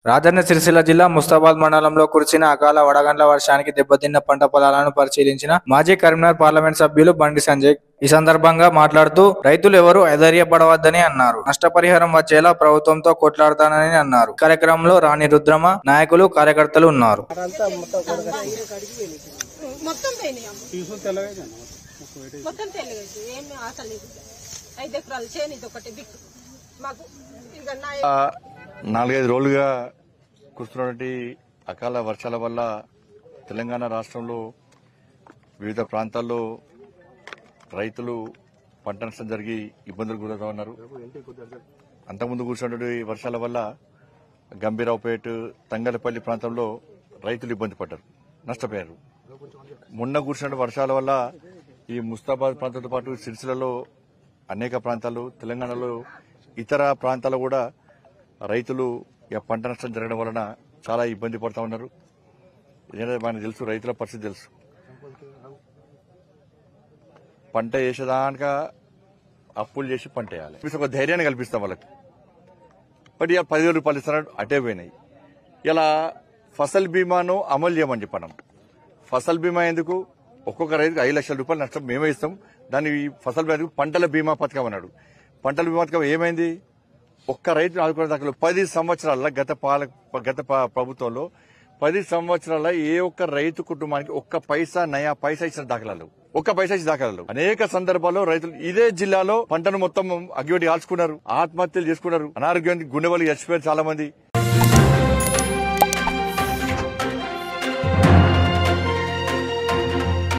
రాజన్న సిరిసిల్ల జిల్లా ముస్తాబాద్ మండలంలో కురిసిన అకాల వడగండ్ల వర్షానికి దెబ్బతిన్న పంట పొలాలను పరిశీలించిన మాజీ కరీంనగర్ పార్లమెంట్ సభ్యులు బండి సంజయ్ ఈ సందర్భంగా మాట్లాడుతూ రైతులు ఎవరూ ఎదరియపడవద్దని అన్నారు నష్టపరిహారం వచ్చేలా ప్రభుత్వంతో కొట్లాడతానని అన్నారు కార్యక్రమంలో రాణి రుద్రమ నాయకులు కార్యకర్తలు ఉన్నారు మొత్తం పోయినాయి అమ్మ. మొత్తం తెలియదు ఏం ఆశ లేదు ఐదు ఎకరాలు చేయని ఇది ఒకటి దిక్కు మాకు ఇక నా ఆ, నాలుగైదు రోజులుగా కురుస్తున్నటువంటి అకాల వర్షాల వల్ల తెలంగాణ రాష్ట్రంలో వివిధ ప్రాంతాల్లో రైతులు పంట నష్టం జరిగి ఇబ్బందులు గురవుతా ఉన్నారు అంతకుముందు కూర్చున్నటువంటి వర్షాల వల్ల గంభీరావుపేట తంగలపల్లి ప్రాంతంలో రైతులు ఇబ్బంది పడ్డారు నష్టపోయారు మొన్న కూర్చున్న వర్షాల వల్ల ఈ ముస్తాబాద్ ప్రాంతంతో పాటు సిరిసిల్లలో అనేక ప్రాంతాలు తెలంగాణలో ఇతర ప్రాంతాల్లో కూడా రైతులు ఈ పంట నష్టం జరగడం వలన చాలా ఇబ్బంది పడుతూ ఉన్నారు ఎందుకంటే మనకు తెలుసు రైతుల పరిస్థితి తెలుసు పంట వేసేదానిక అప్పులు చేసి పంట వేయాలి ఇప్పుడు ఒక ధైర్యాన్ని కల్పిస్తాం వాళ్ళకి బట్ ఇక పదివేల రూపాయలు ఇస్తున్నారు అటే పోయినాయి ఇలా ఫసల్ బీమాను అమలు చేయమని చెప్పడం ఫసల్ బీమా ఎందుకు ఒక్కొక్క రైతుకు ఐదు లక్షల రూపాయలు నష్టం మేమే ఇస్తాం దాని ఈ ఫసల్ బీమా పంటల బీమా పథకం అన్నాడు పంటల బీమా పథకం ఏమైంది ఒక్క రైతును ఆదుకునే దాఖలు పది సంవత్సరాల గత పాల గత ప- ప్రభుత్వంలో పది సంవత్సరాల ఏ ఒక్క రైతు కుటుంబానికి ఒక్క పైసా నయా పైసా ఇచ్చిన దాఖలాలు ఒక్క పైసా ఇచ్చిన దాఖలాలు అనేక సందర్భాల్లో రైతులు ఇదే జిల్లాలో పంటను మొత్తం అగ్గిపెట్టి కాల్చుకున్నారు ఆత్మహత్యలు చేసుకున్నారు అనారోగ్యానికి గుండెవలు చచ్చిపోయారు చాలా మంది